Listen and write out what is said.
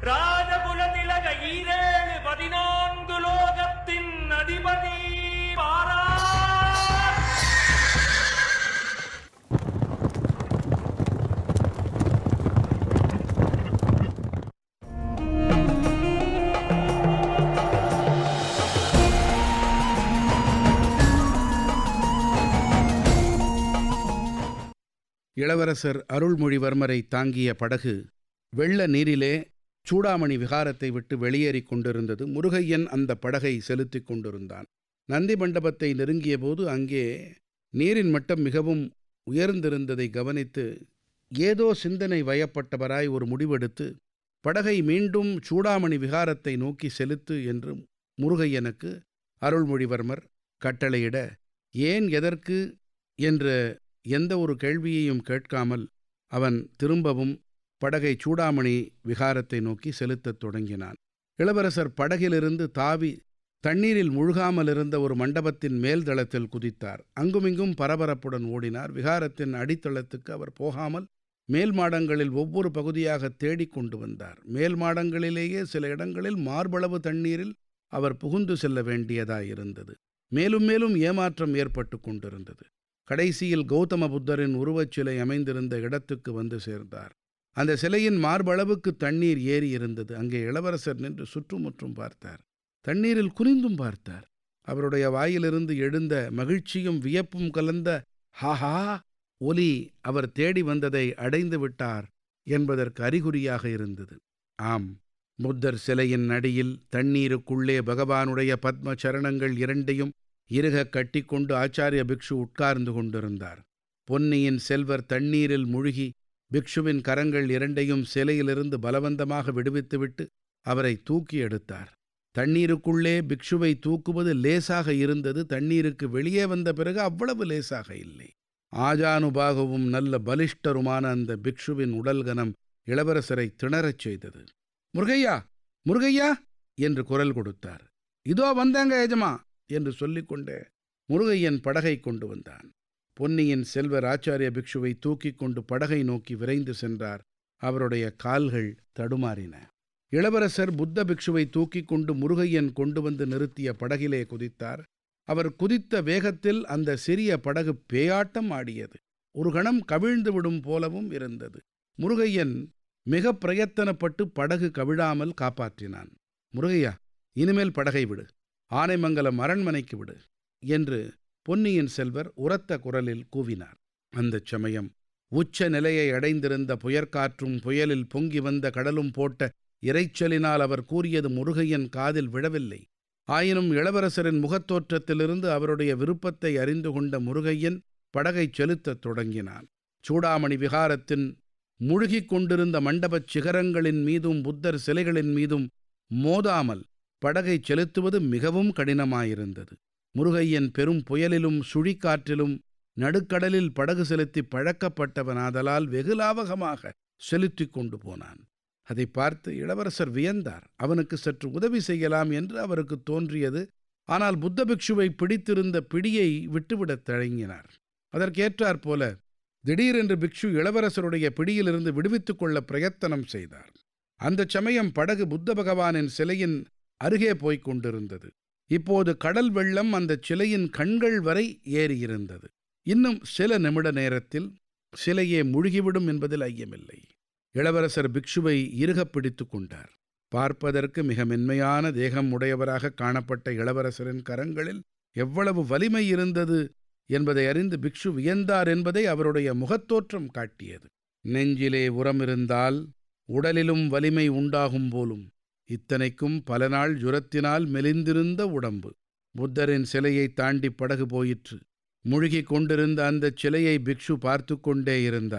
ராஜகுல திலக ஈரேழு பதினான்கு லோகத்தின் அதிபதி பாரா இளவரசர் அருள்மொழிவர்மரை தாங்கிய படகு வெள்ள நீரிலே சூடாமணி விகாரத்தை விட்டு வெளியேறிக் கொண்டிருந்தது முருகையன் அந்த படகை செலுத்திக் கொண்டிருந்தான் நந்தி மண்டபத்தை நெருங்கியபோது அங்கே நீரின் மட்டம் மிகவும் உயர்ந்திருந்ததை கவனித்து ஏதோ சிந்தனை வயப்பட்டவராய் ஒரு முடிவெடுத்து படகை மீண்டும் சூடாமணி விகாரத்தை நோக்கி செலுத்து என்று முருகையனுக்கு அருள்மொழிவர்மர் கட்டளையிட ஏன் எதற்கு என்ற எந்த ஒரு கேள்வியையும் கேட்காமல் அவன் திரும்பவும் படகை சூடாமணி விகாரத்தை நோக்கி செலுத்தத் தொடங்கினான் இளவரசர் படகிலிருந்து தாவி தண்ணீரில் முழுகாமல் இருந்த ஒரு மண்டபத்தின் மேல் தளத்தில் குதித்தார் அங்குமிங்கும் பரபரப்புடன் ஓடினார் விகாரத்தின் அடித்தளத்துக்கு அவர் போகாமல் மேல் மாடங்களில் ஒவ்வொரு பகுதியாக தேடிக் கொண்டு வந்தார் மேல் மாடங்களிலேயே சில இடங்களில் மார்பளவு தண்ணீரில் அவர் புகுந்து செல்ல வேண்டியதாயிருந்தது மேலும் மேலும் ஏமாற்றம் ஏற்பட்டு கொண்டிருந்தது கடைசியில் கௌதம புத்தரின் உருவச் சிலை அமைந்திருந்த இடத்துக்கு வந்து சேர்ந்தார் அந்த சிலையின் மார்பளவுக்கு தண்ணீர் ஏறி இருந்தது அங்கே இளவரசர் நின்று சுற்றுமுற்றும் பார்த்தார் தண்ணீரில் குறிந்தும் பார்த்தார் அவருடைய வாயிலிருந்து எழுந்த மகிழ்ச்சியும் வியப்பும் கலந்த ஹாஹா ஒலி அவர் தேடி வந்ததை அடைந்து விட்டார் என்பதற்கு அறிகுறியாக இருந்தது ஆம் புத்தர் சிலையின் அடியில் தண்ணீருக்குள்ளே பகவானுடைய பத்ம சரணங்கள் இரண்டையும் இறுக கட்டிக்கொண்டு ஆச்சாரிய பிக்ஷு உட்கார்ந்து கொண்டிருந்தார் பொன்னியின் செல்வர் தண்ணீரில் முழுகி பிக்ஷுவின் கரங்கள் இரண்டையும் சிலையிலிருந்து பலவந்தமாக விடுவித்துவிட்டு அவரை தூக்கி எடுத்தார் தண்ணீருக்குள்ளே பிக்ஷுவை தூக்குவது லேசாக இருந்தது தண்ணீருக்கு வெளியே வந்த பிறகு அவ்வளவு லேசாக இல்லை ஆஜானுபாகவும் நல்ல பலிஷ்டருமான அந்த பிக்ஷுவின் உடல்கனம் இளவரசரை திணறச் செய்தது முருகையா முருகையா என்று குரல் கொடுத்தார் இதோ வந்தாங்க எஜமா என்று சொல்லிக்கொண்டே முருகையன் படகை கொண்டு வந்தான் பொன்னியின் செல்வர் ஆச்சாரிய பிக்ஷுவை தூக்கிக் கொண்டு படகை நோக்கி விரைந்து சென்றார் அவருடைய கால்கள் தடுமாறின இளவரசர் புத்த பிக்ஷுவை தூக்கிக் கொண்டு முருகையன் கொண்டு வந்து நிறுத்திய படகிலே குதித்தார் அவர் குதித்த வேகத்தில் அந்த சிறிய படகு பேயாட்டம் ஆடியது ஒரு கணம் கவிழ்ந்து விடும் போலவும் இருந்தது முருகையன் மிக பிரயத்தனப்பட்டு படகு கவிழாமல் காப்பாற்றினான் முருகையா இனிமேல் படகை விடு ஆனைமங்கலம் அரண்மனைக்கு விடு என்று பொன்னியின் செல்வர் உரத்த குரலில் கூவினார் அந்தச் சமயம் உச்ச நிலையை அடைந்திருந்த புயற்காற்றும் புயலில் பொங்கி வந்த கடலும் போட்ட இரைச்சலினால் அவர் கூறியது முருகையன் காதில் விழவில்லை ஆயினும் இளவரசரின் முகத்தோற்றத்திலிருந்து அவருடைய விருப்பத்தை அறிந்து கொண்ட முருகையன் படகைச் செலுத்தத் தொடங்கினான் சூடாமணி விகாரத்தின் முழுகிக் கொண்டிருந்த மண்டபச் சிகரங்களின் மீதும் புத்தர் சிலைகளின் மீதும் மோதாமல் படகைச் செலுத்துவது மிகவும் கடினமாயிருந்தது முருகையன் பெரும் புயலிலும் சுழிக்காற்றிலும் நடுக்கடலில் படகு செலுத்தி பழக்கப்பட்டவனாதலால் வெகு லாவகமாக செலுத்திக் கொண்டு போனான் அதை பார்த்து இளவரசர் வியந்தார் அவனுக்கு சற்று உதவி செய்யலாம் என்று அவருக்கு தோன்றியது ஆனால் புத்த பிக்ஷுவை பிடித்திருந்த பிடியை விட்டுவிடத் தயங்கினார் அதற்கேற்றாற் போல திடீரென்று பிக்ஷு இளவரசருடைய பிடியிலிருந்து விடுவித்துக் கொள்ள பிரயத்தனம் செய்தார் அந்த சமயம் படகு புத்த பகவானின் சிலையின் அருகே போய்க் கொண்டிருந்தது இப்போது கடல் வெள்ளம் அந்த சிலையின் கண்கள் வரை ஏறியிருந்தது இன்னும் சில நிமிட நேரத்தில் சிலையே முழுகிவிடும் என்பதில் ஐயமில்லை இளவரசர் பிக்ஷுவை இறுகப் பிடித்து கொண்டார் பார்ப்பதற்கு மிக மென்மையான தேகம் உடையவராக காணப்பட்ட இளவரசரின் கரங்களில் எவ்வளவு வலிமை இருந்தது என்பதை அறிந்து பிக்ஷு வியந்தார் என்பதை அவருடைய முகத்தோற்றம் காட்டியது நெஞ்சிலே உரம் இருந்தால் உடலிலும் வலிமை உண்டாகும் போலும் இத்தனைக்கும் பல நாள் ஜுரத்தினால் மெலிந்திருந்த உடம்பு புத்தரின் சிலையை தாண்டி படகு போயிற்று முழுகிக் கொண்டிருந்த அந்தச் சிலையை பிக்ஷு பார்த்து கொண்டே இருந்தார்